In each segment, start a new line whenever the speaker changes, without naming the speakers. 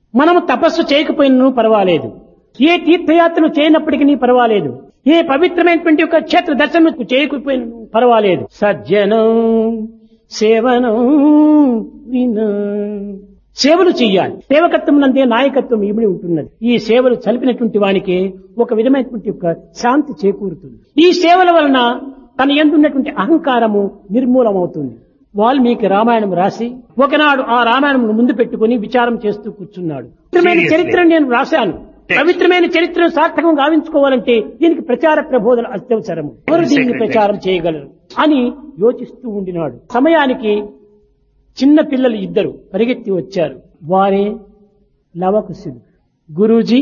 మనము తపస్సు చేయకపోయినను పర్వాలేదు ఏ తీర్థయాత్రలు చేయనప్పటికీ పర్వాలేదు ఏ పవిత్రమైనటువంటి ఒక క్షేత్ర దర్శనం చేయకపోయిన పర్వాలేదు సజ్జనం సేవనం వినా సేవలు చెయ్యాలి సేవకత్వం నందే నాయకత్వం ఇమిడి ఉంటున్నది ఈ సేవలు చలిపినటువంటి వానికి ఒక విధమైనటువంటి ఒక శాంతి చేకూరుతుంది ఈ సేవల వలన తన ఎందున్నటువంటి అహంకారము నిర్మూలమవుతుంది వాల్మీకి రామాయణం రాసి ఒకనాడు ఆ రామాయణం ముందు పెట్టుకుని విచారం చేస్తూ కూర్చున్నాడు పవిత్రమైన
Seriously.
చరిత్రను నేను రాశాను పవిత్రమైన చరిత్రను సార్థకం గావించుకోవాలంటే దీనికి ప్రచార ప్రబోధన అత్యవసరము ఎవరు దీన్ని
Sacred
ప్రచారం చేయగలరు అని యోచిస్తూ ఉండినాడు సమయానికి చిన్న పిల్లలు ఇద్దరు పరిగెత్తి వచ్చారు వారే లవకుశులు గురూజీ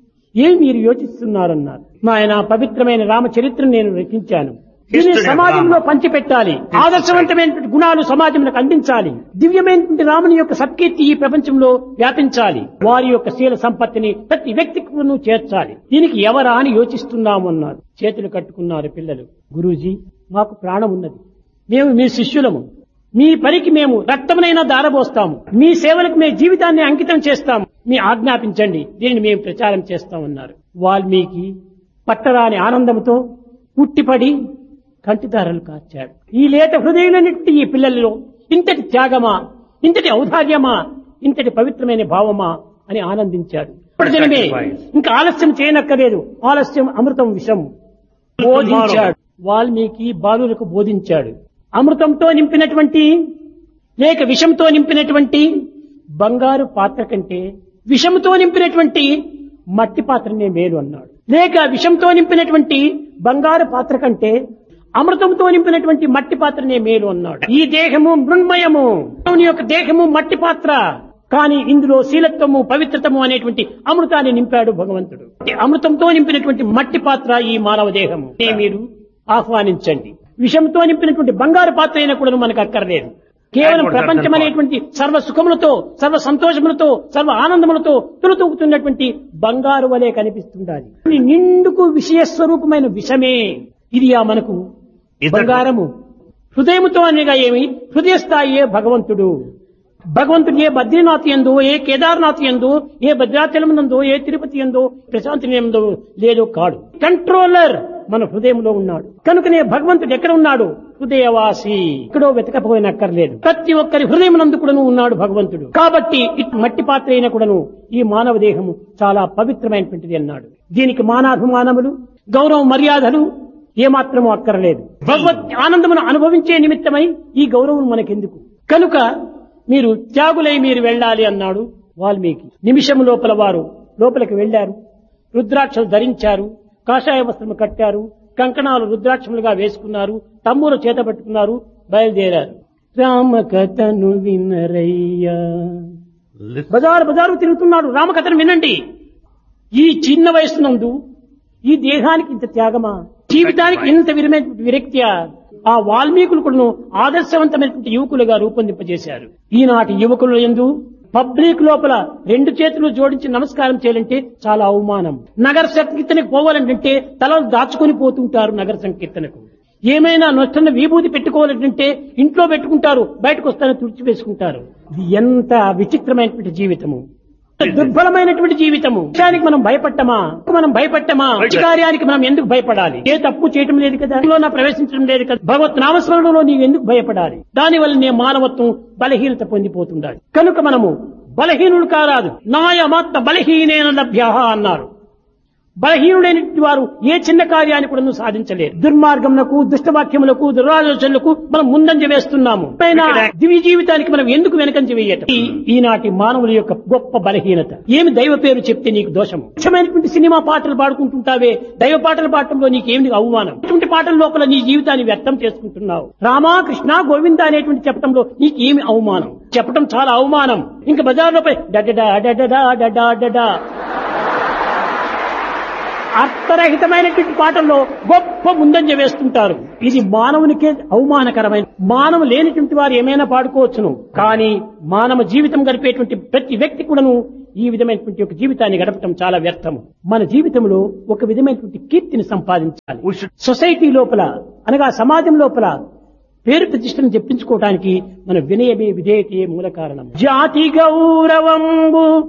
ఏం మీరు యోచిస్తున్నారన్నారు నాయన పవిత్రమైన రామచరిత్రను నేను రచించాను దీన్ని
History of
సమాజంలో
Rama.
పంచిపెట్టాలి ఆదర్శవంతమైనటువంటి గుణాలు సమాజంలో అందించాలి దివ్యమైనటువంటి రాముని యొక్క సత్కీర్తి ఈ ప్రపంచంలో వ్యాపించాలి వారి యొక్క శీల సంపత్తిని ప్రతి వ్యక్తికి చేర్చాలి దీనికి ఎవరా అని యోచిస్తున్నాము అన్నారు చేతులు కట్టుకున్నారు పిల్లలు గురూజీ మాకు ప్రాణం ఉన్నది మేము మీ శిష్యులము మీ పనికి మేము రక్తమునైనా దారబోస్తాము మీ సేవలకు మేము జీవితాన్ని అంకితం చేస్తాము మీ ఆజ్ఞాపించండి దీనిని మేము ప్రచారం చేస్తామన్నారు వాల్మీకి పట్టరాని ఆనందంతో పుట్టిపడి కంటిదారులు కార్చాడు ఈ లేత హృదయులన్నిటి ఈ పిల్లలలో ఇంతటి త్యాగమా ఇంతటి ఔదార్యమా ఇంతటి పవిత్రమైన భావమా అని ఆనందించాడు ఇప్పుడు దినమే ఇంకా ఆలస్యం చేయనక్కలేదు ఆలస్యం అమృతం విషం బోధించాడు వాల్మీకి బాలులకు బోధించాడు అమృతంతో నింపినటువంటి లేక విషంతో నింపినటువంటి బంగారు పాత్ర కంటే విషంతో నింపినటువంటి మట్టి పాత్రనే మేలు అన్నాడు లేక విషంతో నింపినటువంటి బంగారు పాత్ర కంటే అమృతంతో నింపినటువంటి మట్టి పాత్రనే మేలు అన్నాడు ఈ దేహము మృణ్మయము దేవుని యొక్క దేహము మట్టి పాత్ర కానీ ఇందులో శీలత్వము పవిత్రతము అనేటువంటి అమృతాన్ని నింపాడు భగవంతుడు ఈ అమృతంతో నింపినటువంటి మట్టి పాత్ర ఈ మానవ దేహము దీన్ని మీరు ఆహ్వానించండి విషంతో నింపినటువంటి బంగారు పాత్ర అయినా కూడా మనకు అక్కర్లేదు కేవలం ప్రపంచం అనేటువంటి సర్వ సుఖములతో సర్వ సంతోషములతో సర్వ ఆనందములతో తులతూగుతున్నటువంటి బంగారు వలె కనిపిస్తుండాలి ఈ నిండుకు విషయ స్వరూపమైన విషమే ఇది ఆ మనకు
Is that-
బంగారము హృదయముతో అనగా ఏమి హృదయ స్థాయియే భగవంతుడు భగవంతుడు ఏ బద్రీనాథ్ ఎందు ఏ కేదార్నాథ్ ఎందు ఏ భద్రాచలం నందు ఏ తిరుపతి ఎందు ప్రశాంతి ఎందు లేదో కాడు కంట్రోలర్ మన హృదయంలో ఉన్నాడు కనుకనే భగవంతుడు ఎక్కడ ఉన్నాడు హృదయవాసి ఎక్కడో వెతకపోయినక్కర్లేదు ప్రతి ఒక్కరి హృదయం నందు కూడాను ఉన్నాడు భగవంతుడు కాబట్టి ఇటు మట్టి పాత్ర అయిన కూడాను ఈ మానవ దేహము చాలా పవిత్రమైనటువంటిది అన్నాడు దీనికి మానాభిమానములు గౌరవ మర్యాదలు ఏమాత్రము అక్కర్లేదు భగవత్ ఆనందమును అనుభవించే నిమిత్తమై ఈ గౌరవం మనకెందుకు కనుక మీరు త్యాగులై మీరు వెళ్ళాలి అన్నాడు వాల్మీకి నిమిషం లోపల వారు లోపలికి వెళ్లారు రుద్రాక్షలు ధరించారు కాషాయ వస్త్రము కట్టారు కంకణాలు రుద్రాక్షములుగా వేసుకున్నారు తమ్ములు చేత పట్టుకున్నారు బయలుదేరారు రామకథను వినరయ్యా
Listen.
బజారు బజారు తిరుగుతున్నాడు రామకథను వినండి ఈ చిన్న వయసు నందు ఈ దేహానికి ఇంత త్యాగమా జీవితానికి ఇంత విరమైన విరక్తియా ఆ వాల్మీకులు కూడా ఆదర్శవంతమైనటువంటి యువకులుగా రూపొందింపజేశారు ఈనాటి యువకులు ఎందు పబ్లిక్ లోపల రెండు చేతులు జోడించి నమస్కారం చేయాలంటే చాలా అవమానం నగర సంకీర్తనకు పోవాలంటే తలలు దాచుకొని పోతుంటారు నగర సంకీర్తనకు ఏమైనా నొచ్చన్న విభూతి పెట్టుకోవాలంటే ఇంట్లో పెట్టుకుంటారు బయటకు వస్తానే తుడిచివేసుకుంటారు ఇది ఎంత విచిత్రమైనటువంటి జీవితము దుర్బలమైనటువంటి జీవితము విషయానికి మనం భయపట్టమా మనం భయపట్టమా మంచి కార్యానికి మనం ఎందుకు భయపడాలి ఏ తప్పు చేయటం లేదు కదా అందులో నా ప్రవేశించడం లేదు కదా భగవత్ నామస్మరణలో నీవు ఎందుకు భయపడాలి దాని వల్ల నీ మానవత్వం బలహీనత పొందిపోతుండాలి కనుక మనము బలహీనుడు కారాదు నాయమాత్మ బలహీనేన లభ్య అన్నారు బలహీనుడైనటువంటి వారు ఏ చిన్న కార్యాన్ని కూడా నువ్వు సాధించలేరు దుర్మార్గములకు దుష్టవాక్యములకు దురాలోచనలకు మనం ముందంజ వేస్తున్నాము అయినా దివ్య జీవితానికి మనం ఎందుకు వెనకంజ వేయటం ఈ- ఈనాటి మానవుల యొక్క గొప్ప బలహీనత ఏమి దైవ పేరు చెప్తే నీకు దోషం ముఖ్యమైనటువంటి సినిమా పాటలు పాడుకుంటుంటావే దైవ పాటలు పాడటంలో నీకేమి అవమానం ఇటువంటి పాటల లోపల నీ జీవితాన్ని వ్యక్తం చేసుకుంటున్నావు రామా కృష్ణ గోవింద అనేటువంటి చెప్పడంలో నీకు ఏమి అవమానం చెప్పడం చాలా అవమానం ఇంకా బజార్లోపై డడడా డడడా డడా డడా అర్థరహితమైనటువంటి పాటల్లో గొప్ప ముందంజ వేస్తుంటారు ఇది మానవునికే అవమానకరమైన మానవు లేనిటువంటి వారు ఏమైనా పాడుకోవచ్చును కానీ మానవ జీవితం గడిపేటువంటి ప్రతి వ్యక్తి కూడాను ఈ విధమైనటువంటి ఒక జీవితాన్ని గడపటం చాలా వ్యర్థము మన జీవితంలో ఒక విధమైనటువంటి కీర్తిని సంపాదించాలి
We should
సొసైటీ లోపల అనగా సమాజం లోపల పేరు ప్రతిష్టను చెప్పించుకోవడానికి మన వినయమే విధేయతే మూల కారణం జాతి గౌరవంబు